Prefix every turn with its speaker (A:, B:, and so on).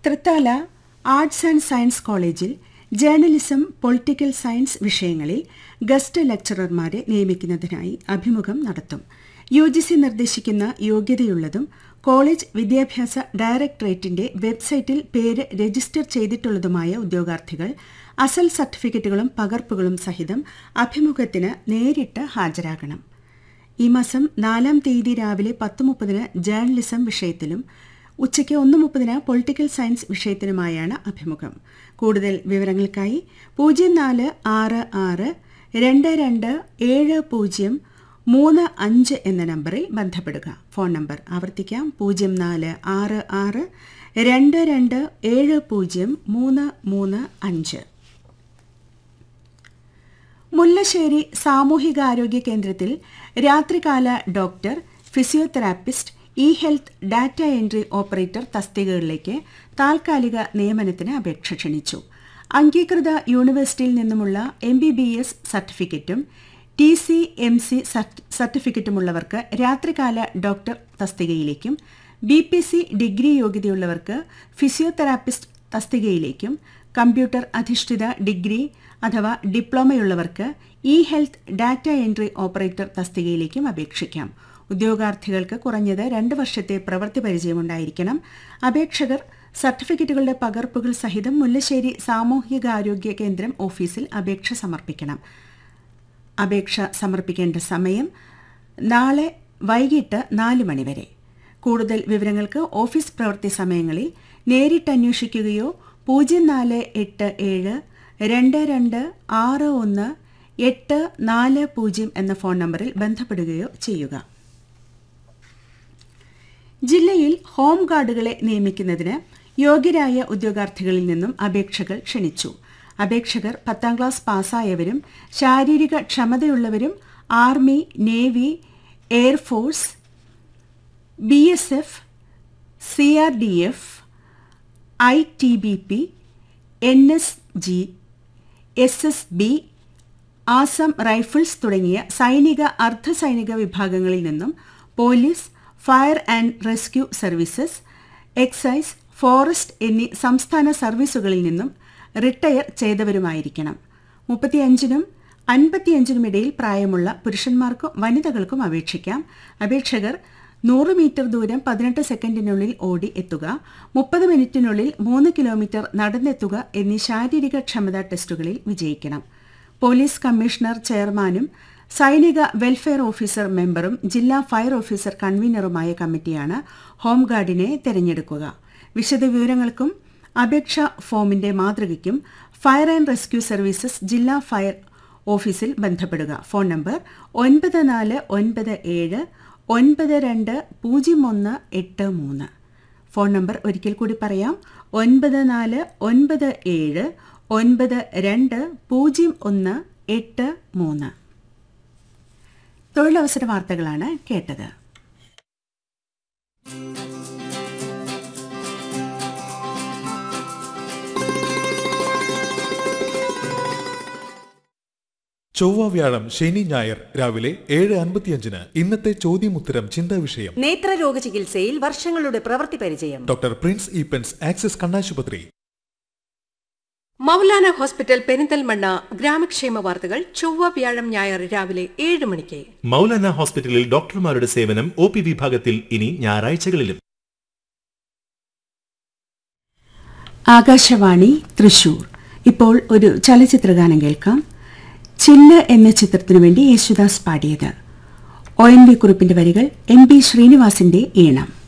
A: Thrithala arts and science കോളേജിൽ journalism political science വിഷയങ്ങളിൽ guest ലെക്ചറർമാരെ നിയമിക്കുന്നതിനായി അഭിമുഖം നടത്തും യു ജി സി നിർദ്ദേശിക്കുന്ന യോഗ്യതയുള്ളതും കോളേജ് വിദ്യാഭ്യാസ ഡയറക്ടറേറ്റിന്റെ വെബ്സൈറ്റിൽ പേര് രജിസ്റ്റർ ചെയ്തിട്ടുള്ളതുമായ ഉദ്യോഗാർത്ഥികൾ അസൽ സർട്ടിഫിക്കറ്റുകളും പകർപ്പുകളും സഹിതം അഭിമുഖത്തിന് നേരിട്ട് ഹാജരാകണം ഈ മാസം നാലാം തീയതി രാവിലെ പത്ത് മുപ്പതിന് ജേർണലിസം വിഷയത്തിലും ഉച്ചയ്ക്ക് ഒന്ന് മുപ്പതിന് പൊളിറ്റിക്കൽ സയൻസ് വിഷയത്തിനുമായാണ് അഭിമുഖം കൂടുതൽ വിവരങ്ങൾക്കായി പൂജ്യം നാല് ആറ് ആറ് രണ്ട് രണ്ട് ഏഴ് പൂജ്യം മൂന്ന് അഞ്ച് എന്ന നമ്പറിൽ ബന്ധപ്പെടുക ഫോൺ നമ്പർ ആവർത്തിക്കാം പൂജ്യം നാല് ആറ് ആറ് രണ്ട് രണ്ട് ഏഴ് പൂജ്യം മൂന്ന് മൂന്ന് അഞ്ച് മുല്ലശ്ശേരി സാമൂഹികാരോഗ്യ കേന്ദ്രത്തിൽ രാത്രികാല doctor physiotherapist E health data entry operator തസ്തികകളിലേക്ക് താൽക്കാലിക നിയമനത്തിന് അപേക്ഷ ക്ഷണിച്ചു അംഗീകൃത യൂണിവേഴ്സിറ്റിയിൽ നിന്നുമുള്ള എം ബി ബി എസ് സർട്ടിഫിക്കറ്റും ടി സി എം സി സർട്ടിഫിക്കറ്റുമുള്ളവർക്ക് രാത്രികാല ഡോക്ടർ തസ്തികയിലേക്കും ബി പി സി ഡിഗ്രി യോഗ്യതയുള്ളവർക്ക് ഫിസിയോതെറാപ്പിസ്റ്റ് തസ്തികയിലേക്കും കമ്പ്യൂട്ടർ അധിഷ്ഠിത ഡിഗ്രി അഥവാ ഡിപ്ലോമയുള്ളവർക്ക് E health data entry operator തസ്തികയിലേക്കും അപേക്ഷിക്കാം ഉദ്യോഗാർത്ഥികൾക്ക് കുറഞ്ഞത് രണ്ട് വർഷത്തെ പ്രവൃത്തി പരിചയമുണ്ടായിരിക്കണം അപേക്ഷകർ സർട്ടിഫിക്കറ്റുകളുടെ പകർപ്പുകൾ സഹിതം മുല്ലശ്ശേരി സാമൂഹികാരോഗ്യ കേന്ദ്രം ഓഫീസിൽ അപേക്ഷ സമർപ്പിക്കണം അപേക്ഷ സമർപ്പിക്കേണ്ട സമയം നാളെ വൈകിട്ട് നാല് മണിവരെ കൂടുതൽ വിവരങ്ങൾക്ക് ഓഫീസ് പ്രവൃത്തി സമയങ്ങളിൽ നേരിട്ട് അന്വേഷിക്കുകയോ പൂജ്യം നാല് എട്ട് ഏഴ് രണ്ട് രണ്ട് ആറ് ഒന്ന് എട്ട് നാല് പൂജ്യം എന്ന ഫോൺ നമ്പറിൽ ബന്ധപ്പെടുകയോ ചെയ്യുക ജില്ലയിൽ ഹോം ഗാർഡുകളെ നിയമിക്കുന്നതിന് യോഗ്യരായ ഉദ്യോഗാർത്ഥികളിൽ നിന്നും അപേക്ഷകൾ ക്ഷണിച്ചു അപേക്ഷകർ പത്താം ക്ലാസ് പാസ്സായവരും ശാരീരിക ക്ഷമതയുള്ളവരും army navy air force B S F C R D F I T B P N S G S S B Assam rifles തുടങ്ങിയ സൈനിക അർദ്ധസൈനിക വിഭാഗങ്ങളിൽ നിന്നും police fire and rescue services excise forest എന്നീ സംസ്ഥാന സർവീസുകളിൽ നിന്നും റിട്ടയർ ചെയ്തവരുമായിരിക്കണം മുപ്പത്തിയഞ്ചിനും അൻപത്തിയഞ്ചിനും ഇടയിൽ പ്രായമുള്ള പുരുഷന്മാർക്കും വനിതകൾക്കും അപേക്ഷിക്കാം അപേക്ഷകർ നൂറ് മീറ്റർ ദൂരം പതിനെട്ട് സെക്കൻഡിനുള്ളിൽ ഓടി എത്തുക മുപ്പത് മിനിറ്റിനുള്ളിൽ മൂന്ന് കിലോമീറ്റർ നടന്നെത്തുക എന്നീ ശാരീരിക ക്ഷമതാ ടെസ്റ്റുകളിൽ വിജയിക്കണം പോലീസ് കമ്മീഷണർ ചെയർമാനും സൈനിക വെൽഫെയർ ഓഫീസർ മെമ്പറും ജില്ലാ ഫയർ ഓഫീസർ കൺവീനറുമായ കമ്മിറ്റിയാണ് ഹോംഗാർഡിനെ തെരഞ്ഞെടുക്കുക വിശദവിവരങ്ങൾക്കും അപേക്ഷാ ഫോമിന്റെ മാതൃകയ്ക്കും ഫയർ ആൻഡ് റെസ്ക്യൂ സർവീസസ് ജില്ലാ ഫയർ ഓഫീസിൽ ബന്ധപ്പെടുക ഫോൺ നമ്പർ ഒൻപത് നാല് ഒൻപത് ഏഴ് ഒൻപത് രണ്ട് പൂജ്യം ഒന്ന് എട്ട് മൂന്ന് ഫോൺ നമ്പർ ഒരിക്കൽ കൂടി പറയാം ഒൻപത് നാല് ഒൻപത് ഏഴ് ഒൻപത് രണ്ട് പൂജ്യം ഒന്ന് എട്ട് മൂന്ന് തൊഴിലവസര വാർത്തകളാണ് കേട്ടത്
B: ചൊവ്വ വ്യാഴം ശനി ഞായർ രാവിലെ ഏഴ് അൻപത്തിയഞ്ചിന് ഇന്നത്തെ ചോദ്യമുത്തരം ചിന്താ വിഷയം
C: നേത്രരോഗ ചികിത്സയിൽ വർഷങ്ങളുടെ പ്രവൃത്തി പരിചയം
B: ഡോക്ടർ പ്രിൻസ് ഈപ്പൻസ് ആക്സിസ് കണ്ണാശുപത്രി
D: മൗലാന ഹോസ്പിറ്റൽ പെരിന്തൽമണ്ണ ഗ്രാമക്ഷേമ വാർത്തകൾ ചൊവ്വ വ്യാഴം ഞായർ രാവിലെ ഏഴ് മണിക്ക്
E: മൗലാന ഹോസ്പിറ്റലിൽ ഡോക്ടർമാരുടെ സേവനം ഒ പി വിഭാഗത്തിൽ ഇനി ഞായറാഴ്ചകളിലും
A: ആകാശവാണി തൃശൂർ ഇപ്പോൾ ഒരു ചലച്ചിത്രഗാനം കേൾക്കാം ചില്ല് എന്ന ചിത്രത്തിനു വേണ്ടി യേശുദാസ് പാടിയത് ഒ എൻ വി കുറിപ്പിന്റെ വരികൾ എം പി ശ്രീനിവാസിന്റെ ഈണം